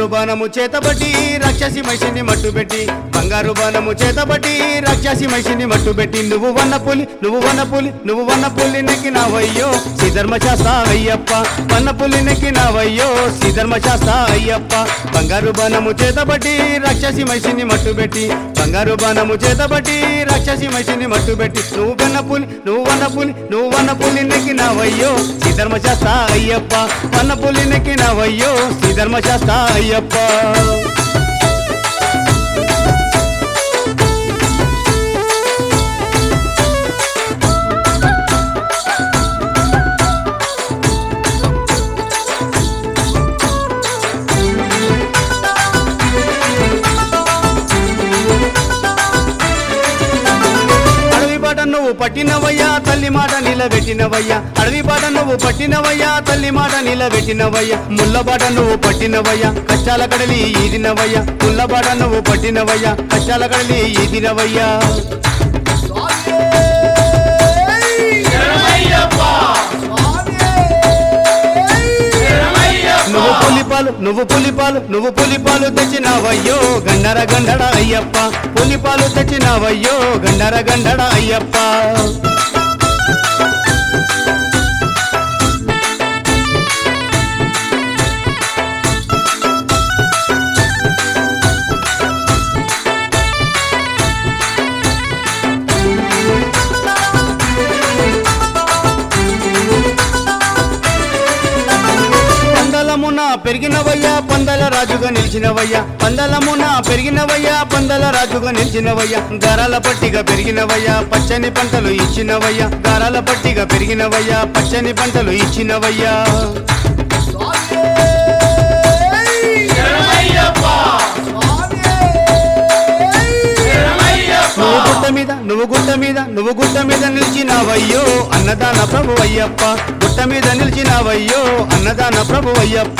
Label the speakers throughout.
Speaker 1: బాణము చేతబట్టి రాక్షసి మైసిని మట్టుబెట్టి బంగారు బాణము చేతబట్టి రాక్షసి మైసిని మట్టుబెట్టి నువ్వు వన్న పులి నువ్వు వన్న పులి నువ్వు వన్న పులి నెక్కినావయ్యో శ్రీధర్మశాస్త్ర అయ్యప్ప వన్న పులి నెక్కినావయ్యో శ్రీధర్మశాస్త్ర అయ్యప్ప బంగారు బాణము చేతబట్టి రాక్షసి మైసిని మట్టుబెట్టి బంగారు బాణము చేతబట్టి రాక్షసి మైసిని మట్టుబెట్టి నువ్వు వన్న పులి నువ్వు వన్న పులి నువ్వు వన్న పులి నెక్కినావయ్యో శ్రీధర్మశాస్త్ర అయ్యప్ప వన్న పులి నెక్కినావయ్యో శ్రీధర్మశాస్త్ర అయ్యప్ప అడవి బాట నువ్వు పట్టినవయ్యా తల్లి మాట నిలబెట్టినవయ్యా అడవి బాట నువ్వు పట్టినవయ్యా తల్లి మాట నిలబెట్టినవయ్యా ముళ్ళ బాట నువ్వు పట్టినవయ్యా కష్టాల కడలి ఈదినవయ్యా ముళ్ళ బాట నువ్వు పట్టినవయ్యా కష్టాల కడలి ఈదినవయ్యా నువ్వు పులిపాలు నువ్వు పులిపాలు నువ్వు పులిపాలు తెచ్చినావయ్యో గండర గండడ అయ్యప్ప పులిపాలు తెచ్చినావయ్యో గండర గండడ అయ్యప్ప పందలమున పెరిగినవయ్యా పందల రాజుగా నిలిచినవయ్యా పందలమున పెరిగినవయ్యా పందల రాజుగా నిలిచినవయ్యా గారాల పట్టిగా పెరిగినవయ్యా పచ్చని పంటలు ఇచ్చినవయ్యా గారాల పట్టిగా పెరిగినవయ్యా పచ్చని పంటలు ఇచ్చినవయ్యా నువ్వు గుట్ట మీద నువ్వు గుట్ట మీద నువ్వు గుట్ట మీద నిలిచినావయ్యో అన్నదాన ప్రభు అయ్యప్ప గుట్ట మీద నిలిచినావయ్యో అన్నదాన ప్రభు అయ్యప్ప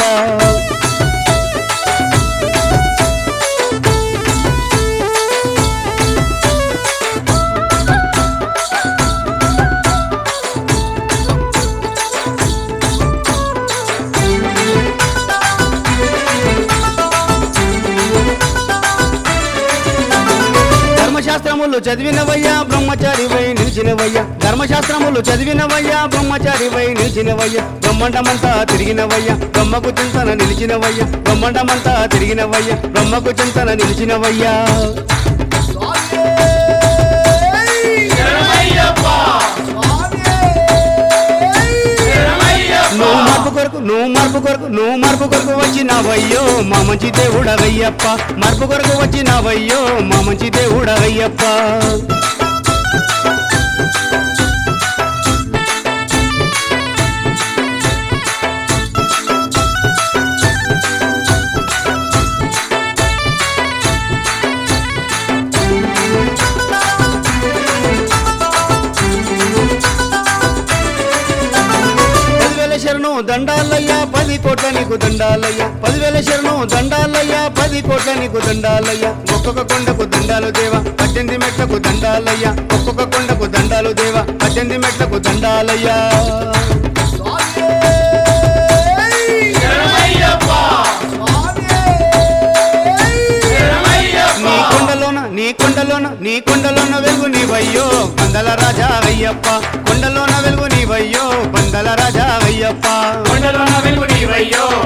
Speaker 1: ధర్మశాస్త్రములు చదివినవయ్యా బ్రహ్మచారివై నిలిచినవయ్యా ధర్మశాస్త్రములు చదివినవయ్యా బ్రహ్మచారివై నిలిచినవయ్యా బ్రహ్మాండమంతా తిరిగినవయ్యా బ్రహ్మకు చింతన నిలిచినవయ్యా బ్రహ్మాండమంతా తిరిగినవయ్యా బ్రహ్మకు చింతన నిలిచినవయ్యా నువ్వు మార్పు కొరకు నువ్వు మార్పు కొరకు నువ్వు మార్పు కొరకు వచ్చినావయ్యో మా మంచి దేవుడవయ్యప్ప మార్పు కొరకు వచ్చినావయ్యో మా మంచి దేవుడవయ్యప్ప పదివేల శరణు దండాలయ్యా పది కోట్ల నీకు దండాలయ్యా పదివేల శరణు దండాలయ్యా పది కోట్ల నీకు దండాలయ్యా ఒక్కొక్క కొండకు దండాలు దేవా పద్దెనిమిది మెట్లకు దండాలయ్యా ఒక్కొక్క కొండకు దండాలు దేవా పద్దెనిమిది మెట్లకు దండాలయ్యా నీ కొండలోన నీ కొండలోన నీ కొండలోన వెలుగు నీవయ్యో పందల రాజా అయ్యప్ప కొండలోన వెలుగు నీవయ్యో పందల రాజా అయ్యప్ప
Speaker 2: కొండలోన వెలుగు నీవయ్యో